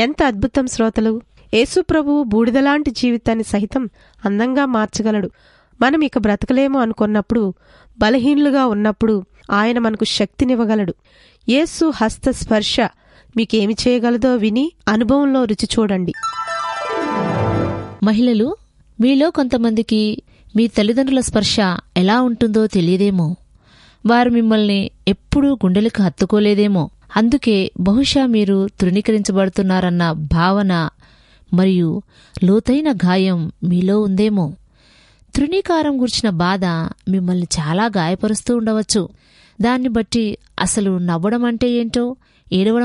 ఎంత అద్భుతం శ్రోతలు యేసుప్రభు బూడిదలాంటి జీవితాన్ని సహితం అందంగా మార్చగలడు మనం ఇక బ్రతకలేము అనుకున్నప్పుడు బలహీనులుగా ఉన్నప్పుడు ఆయన మనకు శక్తినివ్వగలడు యేసు హస్త స్పర్శ మీకేమి చేయగలదో విని అనుభవంలో రుచి చూడండి మహిళలు మీలో కొంతమందికి మీ తల్లిదండ్రుల స్పర్శ ఎలా ఉంటుందో తెలియదేమో వారు మిమ్మల్ని ఎప్పుడూ గుండెలకు హత్తుకోలేదేమో అందుకే బహుశా మీరు తృణీకరించబడుతున్నారన్న భావన మరియు లోతైన గాయం మీలో ఉందేమో తృణీకారం గుర్చిన బాధ మిమ్మల్ని చాలా గాయపరుస్తూ ఉండవచ్చు దాన్ని బట్టి అసలు నవ్వడం అంటే ఏంటో ఏడవడం